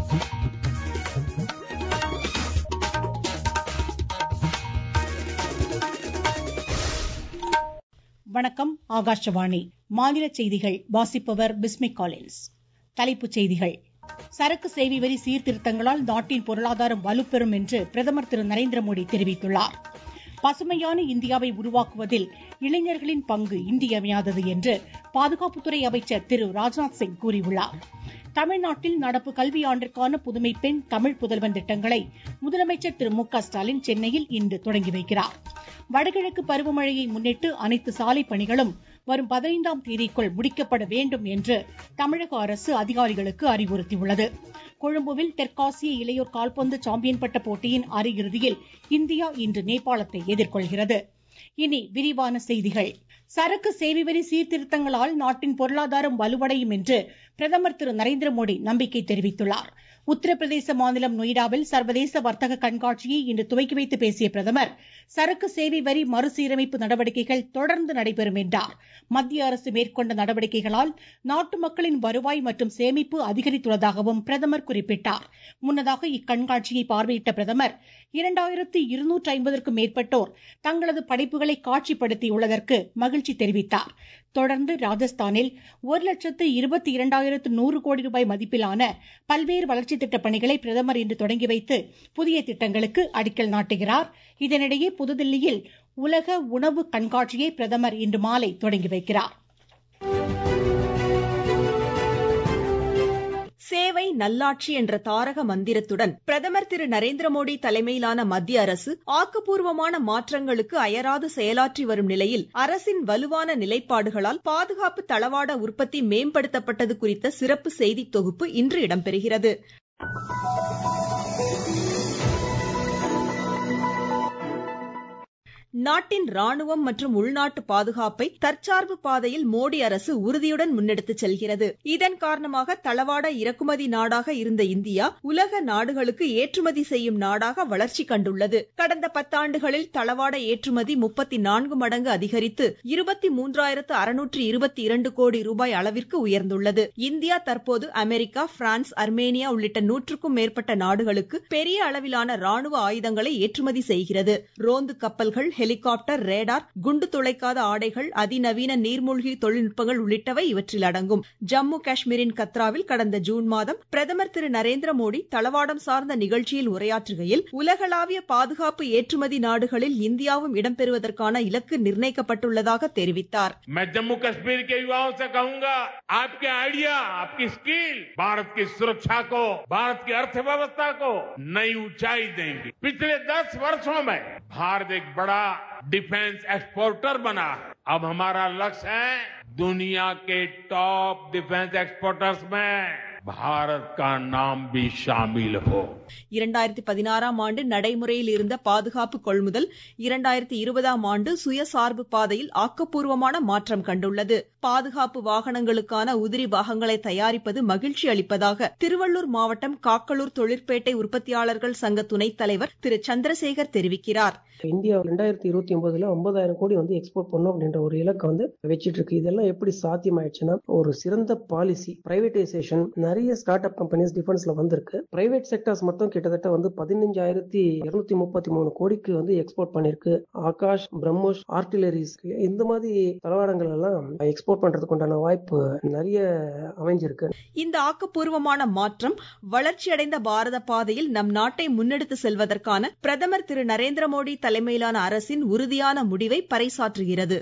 வணக்கம் ஆகாஷவாணி மாநில செய்திகள் வாசிப்பவர் பிஸ்மி காலின்ஸ் தலைப்புச் செய்திகள் சரக்கு சேவை வரி சீர்திருத்தங்களால் நாட்டின் பொருளாதாரம் வலுப்பெறும் என்று பிரதமர் திரு நரேந்திர மோடி தெரிவித்துள்ளார் பசுமையான இந்தியாவை உருவாக்குவதில் இளைஞர்களின் பங்கு இன்றியமையாதது என்று பாதுகாப்புத்துறை அமைச்சர் திரு ராஜ்நாத் சிங் கூறியுள்ளார் தமிழ்நாட்டில் நடப்பு கல்வியாண்டிற்கான புதுமை பெண் தமிழ் புதல்வன் திட்டங்களை முதலமைச்சர் திரு மு க ஸ்டாலின் சென்னையில் இன்று தொடங்கி வைக்கிறார் வடகிழக்கு பருவமழையை முன்னிட்டு அனைத்து சாலை பணிகளும் வரும் பதினைந்தாம் தேதிக்குள் முடிக்கப்பட வேண்டும் என்று தமிழக அரசு அதிகாரிகளுக்கு அறிவுறுத்தியுள்ளது கொழும்புவில் தெற்காசிய இளையோர் கால்பந்து சாம்பியன் பட்ட போட்டியின் அரையிறுதியில் இந்தியா இன்று நேபாளத்தை எதிர்கொள்கிறது இனி விரிவான செய்திகள் சரக்கு சேவை வரி சீர்திருத்தங்களால் நாட்டின் பொருளாதாரம் வலுவடையும் என்று பிரதமர் திரு நரேந்திர மோடி நம்பிக்கை தெரிவித்துள்ளார் உத்தரப்பிரதேச மாநிலம் நொய்டாவில் சர்வதேச வர்த்தக கண்காட்சியை இன்று துவக்கி வைத்து பேசிய பிரதமர் சரக்கு சேவை வரி மறுசீரமைப்பு நடவடிக்கைகள் தொடர்ந்து நடைபெறும் என்றார் மத்திய அரசு மேற்கொண்ட நடவடிக்கைகளால் நாட்டு மக்களின் வருவாய் மற்றும் சேமிப்பு அதிகரித்துள்ளதாகவும் பிரதமர் குறிப்பிட்டார் முன்னதாக இக்கண்காட்சியை பார்வையிட்ட பிரதமர் இரண்டாயிரத்து இருநூற்று ஐம்பதற்கும் மேற்பட்டோர் தங்களது படைப்புகளை காட்சிப்படுத்தியுள்ளதற்கு மகிழ்ச்சி தெரிவித்தார் தொடர்ந்து ராஜஸ்தானில் ஒரு லட்சத்து இருபத்தி இரண்டாயிரத்து நூறு கோடி ரூபாய் மதிப்பிலான பல்வேறு வளர்ச்சித் திட்டப் பணிகளை பிரதமர் இன்று தொடங்கி வைத்து புதிய திட்டங்களுக்கு அடிக்கல் நாட்டுகிறார் இதனிடையே புதுதில்லியில் உலக உணவு கண்காட்சியை பிரதமர் இன்று மாலை தொடங்கி வைக்கிறார் சேவை நல்லாட்சி என்ற தாரக மந்திரத்துடன் பிரதமர் திரு நரேந்திர மோடி தலைமையிலான மத்திய அரசு ஆக்கப்பூர்வமான மாற்றங்களுக்கு அயராது செயலாற்றி வரும் நிலையில் அரசின் வலுவான நிலைப்பாடுகளால் பாதுகாப்பு தளவாட உற்பத்தி மேம்படுத்தப்பட்டது குறித்த சிறப்பு செய்தி தொகுப்பு இன்று இடம்பெறுகிறது நாட்டின் ராணுவம் மற்றும் உள்நாட்டு பாதுகாப்பை தற்சார்பு பாதையில் மோடி அரசு உறுதியுடன் முன்னெடுத்துச் செல்கிறது இதன் காரணமாக தளவாட இறக்குமதி நாடாக இருந்த இந்தியா உலக நாடுகளுக்கு ஏற்றுமதி செய்யும் நாடாக வளர்ச்சி கண்டுள்ளது கடந்த பத்தாண்டுகளில் தளவாட ஏற்றுமதி முப்பத்தி நான்கு மடங்கு அதிகரித்து இருபத்தி மூன்றாயிரத்து அறுநூற்று இருபத்தி இரண்டு கோடி ரூபாய் அளவிற்கு உயர்ந்துள்ளது இந்தியா தற்போது அமெரிக்கா பிரான்ஸ் அர்மேனியா உள்ளிட்ட நூற்றுக்கும் மேற்பட்ட நாடுகளுக்கு பெரிய அளவிலான ராணுவ ஆயுதங்களை ஏற்றுமதி செய்கிறது ரோந்து கப்பல்கள் ஹெலிகாப்டர் ரேடார் குண்டு துளைக்காத ஆடைகள் அதிநவீன நீர்மூழ்கி தொழில்நுட்பங்கள் உள்ளிட்டவை இவற்றில் அடங்கும் ஜம்மு காஷ்மீரின் கத்ராவில் கடந்த ஜூன் மாதம் பிரதமர் திரு நரேந்திர மோடி தளவாடம் சார்ந்த நிகழ்ச்சியில் உரையாற்றுகையில் உலகளாவிய பாதுகாப்பு ஏற்றுமதி நாடுகளில் இந்தியாவும் இடம்பெறுவதற்கான இலக்கு நிர்ணயிக்கப்பட்டுள்ளதாக தெரிவித்தார் जम्मू कश्मीर के युवाओं से कहूंगा आपके आइडिया आपकी स्किल भारत की सुरक्षा को भारत की अर्थव्यवस्था को नई ऊंचाई देंगी पिछले दस वर्षों में भारत एक बड़ा डिफेंस एक्सपोर्टर बना है अब हमारा लक्ष्य है दुनिया के टॉप डिफेंस एक्सपोर्टर्स में भारत का नाम भी शामिल हो இரண்டாயிரத்தி பதினாறாம் ஆண்டு நடைமுறையில் இருந்த பாதுகாப்பு கொள்முதல் இரண்டாயிரத்தி இருபதாம் ஆண்டு சுயசார்பு பாதையில் ஆக்கப்பூர்வமான மாற்றம் கண்டுள்ளது பாதுகாப்பு வாகனங்களுக்கான உதிரி பாகங்களை தயாரிப்பது மகிழ்ச்சி அளிப்பதாக திருவள்ளூர் மாவட்டம் காக்களூர் தொழிற்பேட்டை உற்பத்தியாளர்கள் சங்க துணைத் தலைவர் திரு சந்திரசேகர் தெரிவிக்கிறார் இந்தியா ரெண்டாயிரத்தி இருபத்தி ஒன்பதுல ஒன்பதாயிரம் கோடி வந்து எக்ஸ்போர்ட் பண்ணும் அப்படின்ற ஒரு இலக்கை வந்து வச்சிட்டு இருக்கு இதெல்லாம் எப்படி சாத்தியமாயிடுச்சுன்னா ஒரு சிறந்த பாலிசி பிரைவேடைசேஷன் நிறைய ஸ்டார்ட் அப் கம்பெனிஸ் டிஃபென்ஸ்ல வந்திருக்கு பிரைவேட் செக்டர்ஸ் மட்டும் கிட்டத்தட்ட வந்து பதினஞ்சாயிரத்தி இருநூத்தி முப்பத்தி மூணு கோடிக்கு வந்து எக்ஸ்போர்ட் பண்ணிருக்கு ஆகாஷ் பிரம்மோஸ் ஆர்டிலரிஸ் இந்த மாதிரி தளவாடங்கள் எல்லாம் எக்ஸ்போர்ட் பண்றதுக்கு உண்டான வாய்ப்பு நிறைய அமைஞ்சிருக்கு இந்த ஆக்கப்பூர்வமான மாற்றம் வளர்ச்சியடைந்த பாரத பாதையில் நம் நாட்டை முன்னெடுத்து செல்வதற்கான பிரதமர் திரு நரேந்திர மோடி தலைமையிலான அரசின் உறுதியான முடிவை பறைசாற்றுகிறது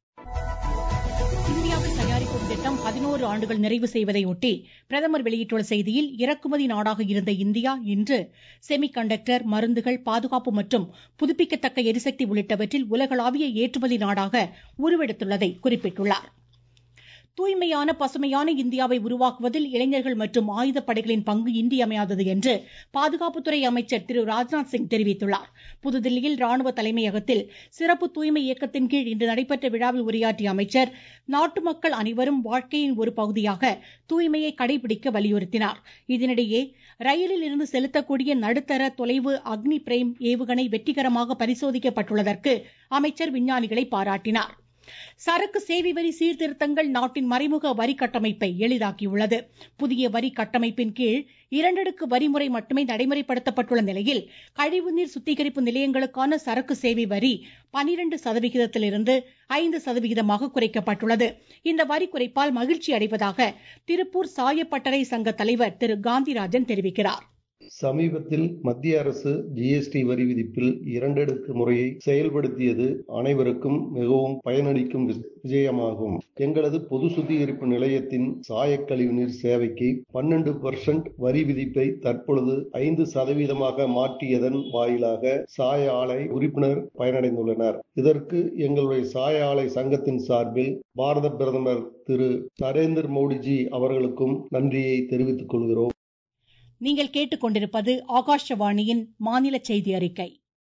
இந்தியாவில் தயாரிக்கும் திட்டம் பதினோரு ஆண்டுகள் நிறைவு செய்வதையொட்டி பிரதமர் வெளியிட்டுள்ள செய்தியில் இறக்குமதி நாடாக இருந்த இந்தியா இன்று செமி கண்டக்டர் மருந்துகள் பாதுகாப்பு மற்றும் புதுப்பிக்கத்தக்க எரிசக்தி உள்ளிட்டவற்றில் உலகளாவிய ஏற்றுமதி நாடாக உருவெடுத்துள்ளதை குறிப்பிட்டுள்ளார் தூய்மையான பசுமையான இந்தியாவை உருவாக்குவதில் இளைஞர்கள் மற்றும் ஆயுதப்படைகளின் பங்கு இன்றியமையாதது என்று பாதுகாப்புத்துறை அமைச்சர் திரு ராஜ்நாத் சிங் தெரிவித்துள்ளார் புதுதில்லியில் ராணுவ தலைமையகத்தில் சிறப்பு தூய்மை இயக்கத்தின் கீழ் இன்று நடைபெற்ற விழாவில் உரையாற்றிய அமைச்சர் நாட்டு மக்கள் அனைவரும் வாழ்க்கையின் ஒரு பகுதியாக தூய்மையை கடைபிடிக்க வலியுறுத்தினார் இதனிடையே ரயிலில் இருந்து செலுத்தக்கூடிய நடுத்தர தொலைவு அக்னி பிரேம் ஏவுகணை வெற்றிகரமாக பரிசோதிக்கப்பட்டுள்ளதற்கு அமைச்சர் விஞ்ஞானிகளை பாராட்டினார் சரக்கு சேவை வரி சீர்திருத்தங்கள் நாட்டின் மறைமுக வரி கட்டமைப்பை எளிதாக்கியுள்ளது புதிய வரி கட்டமைப்பின் கீழ் இரண்டடுக்கு வரிமுறை மட்டுமே நடைமுறைப்படுத்தப்பட்டுள்ள நிலையில் கழிவுநீர் சுத்திகரிப்பு நிலையங்களுக்கான சரக்கு சேவை வரி பனிரெண்டு சதவிகிதத்திலிருந்து ஐந்து சதவிகிதமாக குறைக்கப்பட்டுள்ளது இந்த வரி குறைப்பால் மகிழ்ச்சி அடைவதாக திருப்பூர் சாயப்பட்டறை சங்க தலைவர் திரு காந்திராஜன் தெரிவிக்கிறார் சமீபத்தில் மத்திய அரசு ஜிஎஸ்டி வரி விதிப்பில் இரண்டடுக்கு முறையை செயல்படுத்தியது அனைவருக்கும் மிகவும் பயனளிக்கும் விஜயமாகும் எங்களது பொது சுத்திகரிப்பு நிலையத்தின் சாயக்கழிவுநீர் சேவைக்கு பன்னெண்டு பர்சன்ட் வரி விதிப்பை தற்பொழுது ஐந்து சதவீதமாக மாற்றியதன் வாயிலாக சாய ஆலை உறுப்பினர் பயனடைந்துள்ளனர் இதற்கு எங்களுடைய சாய ஆலை சங்கத்தின் சார்பில் பாரத பிரதமர் திரு நரேந்திர மோடிஜி அவர்களுக்கும் நன்றியை தெரிவித்துக் கொள்கிறோம் நீங்கள் கேட்டுக்கொண்டிருப்பது ஆகாஷவாணியின் மாநில செய்தி அறிக்கை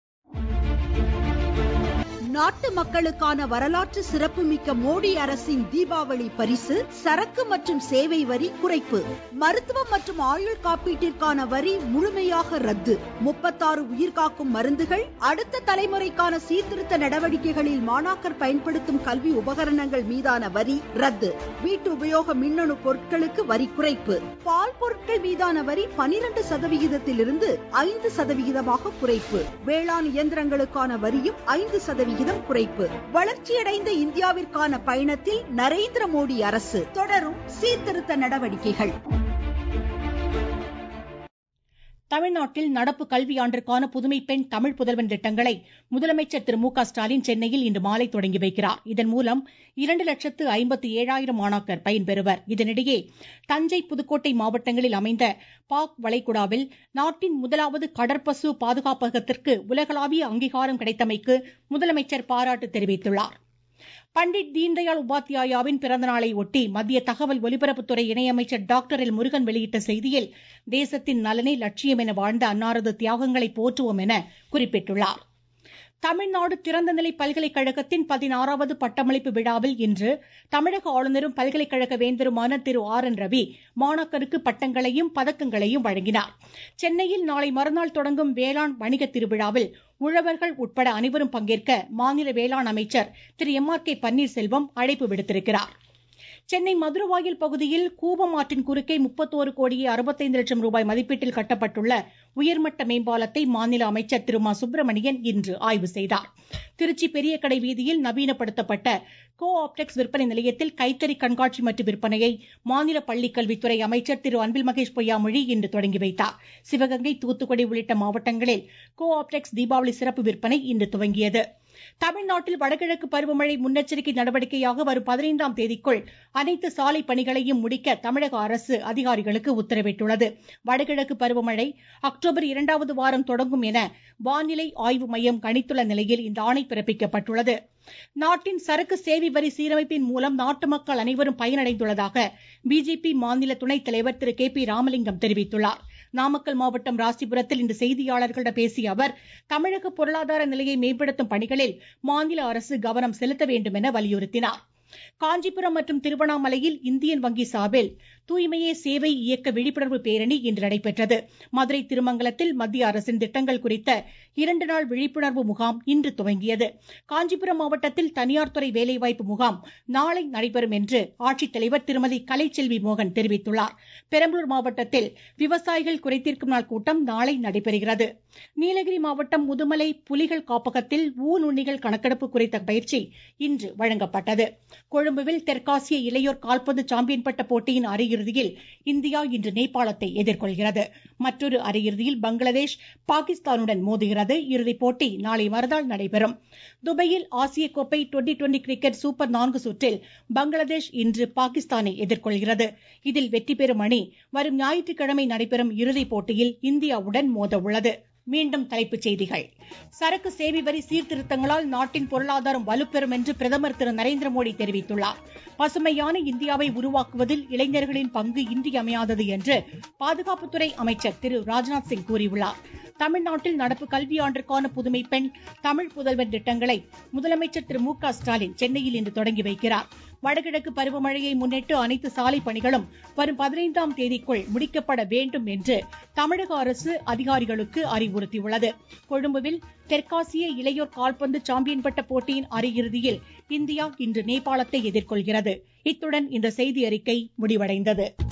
நாட்டு மக்களுக்கான வரலாற்று சிறப்புமிக்க மோடி அரசின் தீபாவளி பரிசு சரக்கு மற்றும் சேவை வரி குறைப்பு மருத்துவம் மற்றும் ஆயுள் காப்பீட்டிற்கான வரி முழுமையாக ரத்து முப்பத்தாறு உயிர்காக்கும் மருந்துகள் அடுத்த தலைமுறைக்கான சீர்திருத்த நடவடிக்கைகளில் மாணாக்கர் பயன்படுத்தும் கல்வி உபகரணங்கள் மீதான வரி ரத்து வீட்டு உபயோக மின்னணு பொருட்களுக்கு வரி குறைப்பு பால் பொருட்கள் மீதான வரி பனிரெண்டு சதவிகிதத்திலிருந்து ஐந்து சதவிகிதமாக குறைப்பு வேளாண் இயந்திரங்களுக்கான வரியும் ஐந்து சதவிகிதம் சதவிகிதம் குறைப்பு வளர்ச்சியடைந்த இந்தியாவிற்கான பயணத்தில் நரேந்திர மோடி அரசு தொடரும் சீர்திருத்த நடவடிக்கைகள் தமிழ்நாட்டில் நடப்பு கல்வியாண்டிற்கான புதுமை பெண் தமிழ் புதல்வன் திட்டங்களை முதலமைச்சர் திரு மு க ஸ்டாலின் சென்னையில் இன்று மாலை தொடங்கி வைக்கிறார் இதன் மூலம் இரண்டு லட்சத்து ஐம்பத்தி ஏழாயிரம் மாணாக்கர் பயன்பெறுவர் இதனிடையே தஞ்சை புதுக்கோட்டை மாவட்டங்களில் அமைந்த பாக் வளைகுடாவில் நாட்டின் முதலாவது கடற்பசு பாதுகாப்பகத்திற்கு உலகளாவிய அங்கீகாரம் கிடைத்தமைக்கு முதலமைச்சர் பாராட்டு தெரிவித்துள்ளார் பண்டிட் தீன்தயாள் உபாத்யாயாவின் பிறந்த நாளை ஒட்டி மத்திய தகவல் ஒலிபரப்புத்துறை இணையமைச்சர் டாக்டர் எல் முருகன் வெளியிட்ட செய்தியில் தேசத்தின் நலனை லட்சியம் என வாழ்ந்த அன்னாரது தியாகங்களை போற்றுவோம் என குறிப்பிட்டுள்ளார் தமிழ்நாடு திறந்தநிலை பல்கலைக்கழகத்தின் பதினாறாவது பட்டமளிப்பு விழாவில் இன்று தமிழக ஆளுநரும் பல்கலைக்கழக வேந்தருமான திரு ஆர் என் ரவி மாணாக்கருக்கு பட்டங்களையும் பதக்கங்களையும் வழங்கினார் சென்னையில் நாளை மறுநாள் தொடங்கும் வேளாண் வணிக திருவிழாவில் உழவர்கள் உட்பட அனைவரும் பங்கேற்க மாநில வேளாண் அமைச்சர் திரு எம் ஆர் கே பன்னீர்செல்வம் அழைப்பு விடுத்திருக்கிறார் சென்னை மதுரவாயில் பகுதியில் கூவம் ஆற்றின் குறுக்கே முப்பத்தோரு கோடியே அறுபத்தைந்து லட்சம் ரூபாய் மதிப்பீட்டில் கட்டப்பட்டுள்ள உயர்மட்ட மேம்பாலத்தை மாநில அமைச்சர் திரு மா சுப்பிரமணியன் இன்று ஆய்வு செய்தார் திருச்சி பெரிய கடை வீதியில் நவீனப்படுத்தப்பட்ட கோ ஆப்டெக்ஸ் விற்பனை நிலையத்தில் கைத்தறி கண்காட்சி மற்றும் விற்பனையை மாநில பள்ளிக்கல்வித்துறை அமைச்சர் திரு அன்பில் மகேஷ் பொய்யாமொழி இன்று தொடங்கி வைத்தார் சிவகங்கை தூத்துக்குடி உள்ளிட்ட மாவட்டங்களில் கோ ஆப்டெக்ஸ் தீபாவளி சிறப்பு விற்பனை இன்று துவங்கியது தமிழ்நாட்டில் வடகிழக்கு பருவமழை முன்னெச்சரிக்கை நடவடிக்கையாக வரும் பதினைந்தாம் தேதிக்குள் அனைத்து சாலை பணிகளையும் முடிக்க தமிழக அரசு அதிகாரிகளுக்கு உத்தரவிட்டுள்ளது வடகிழக்கு பருவமழை அக்டோபர் இரண்டாவது வாரம் தொடங்கும் என வானிலை ஆய்வு மையம் கணித்துள்ள நிலையில் இந்த ஆணை பிறப்பிக்கப்பட்டுள்ளது நாட்டின் சரக்கு சேவை வரி சீரமைப்பின் மூலம் நாட்டு மக்கள் அனைவரும் பயனடைந்துள்ளதாக பிஜேபி மாநில துணைத் தலைவர் திரு கே பி ராமலிங்கம் தெரிவித்துள்ளார் நாமக்கல் மாவட்டம் ராசிபுரத்தில் இன்று செய்தியாளர்களிடம் பேசிய அவர் தமிழக பொருளாதார நிலையை மேம்படுத்தும் பணிகளில் மாநில அரசு கவனம் செலுத்த வேண்டும் என வலியுறுத்தினார் காஞ்சிபுரம் மற்றும் திருவண்ணாமலையில் இந்தியன் வங்கி சார்பில் தூய்மையே சேவை இயக்க விழிப்புணர்வு பேரணி இன்று நடைபெற்றது மதுரை திருமங்கலத்தில் மத்திய அரசின் திட்டங்கள் குறித்த இரண்டு நாள் விழிப்புணர்வு முகாம் இன்று துவங்கியது காஞ்சிபுரம் மாவட்டத்தில் தனியார் துறை வேலைவாய்ப்பு முகாம் நாளை நடைபெறும் என்று ஆட்சித்தலைவர் திருமதி கலைச்செல்வி மோகன் தெரிவித்துள்ளார் பெரம்பலூர் மாவட்டத்தில் விவசாயிகள் குறைதீர்க்கும் நாள் கூட்டம் நாளை நடைபெறுகிறது நீலகிரி மாவட்டம் முதுமலை புலிகள் காப்பகத்தில் ஊனுண்ணிகள் கணக்கெடுப்பு குறித்த பயிற்சி இன்று வழங்கப்பட்டது கொழும்புவில் தெற்காசிய இளையோர் கால்பந்து சாம்பியன் பட்ட போட்டியின் அரையிறுதியில் இந்தியா இன்று நேபாளத்தை எதிர்கொள்கிறது மற்றொரு அரையிறுதியில் பங்களாதேஷ் பாகிஸ்தானுடன் மோதுகிறது இறுதிப் போட்டி நாளை மறுநாள் நடைபெறும் துபாயில் ஆசிய கோப்பை டுவெண்டி டுவெண்டி கிரிக்கெட் சூப்பர் நான்கு சுற்றில் பங்களாதேஷ் இன்று பாகிஸ்தானை எதிர்கொள்கிறது இதில் வெற்றி பெறும் அணி வரும் ஞாயிற்றுக்கிழமை நடைபெறும் இறுதிப் போட்டியில் இந்தியாவுடன் மோத உள்ளது மீண்டும் தலைப்புச் செய்திகள் சரக்கு சேவை வரி சீர்திருத்தங்களால் நாட்டின் பொருளாதாரம் வலுப்பெறும் என்று பிரதமர் திரு நரேந்திர மோடி தெரிவித்துள்ளார் பசுமையான இந்தியாவை உருவாக்குவதில் இளைஞர்களின் பங்கு இன்றியமையாதது என்று பாதுகாப்புத்துறை அமைச்சர் திரு ராஜ்நாத் சிங் கூறியுள்ளார் தமிழ்நாட்டில் நடப்பு கல்வியாண்டிற்கான புதுமை பெண் தமிழ் புதல்வன் திட்டங்களை முதலமைச்சர் திரு மு க ஸ்டாலின் சென்னையில் இன்று தொடங்கி வைக்கிறார் வடகிழக்கு பருவமழையை முன்னிட்டு அனைத்து சாலை பணிகளும் வரும் பதினைந்தாம் தேதிக்குள் முடிக்கப்பட வேண்டும் என்று தமிழக அரசு அதிகாரிகளுக்கு அறிவுறுத்தியுள்ளது கொழும்புவில் தெற்காசிய இளையோர் கால்பந்து சாம்பியன் பட்ட போட்டியின் அரையிறுதியில் இந்தியா இன்று நேபாளத்தை எதிர்கொள்கிறது இத்துடன் இந்த செய்தி அறிக்கை முடிவடைந்தது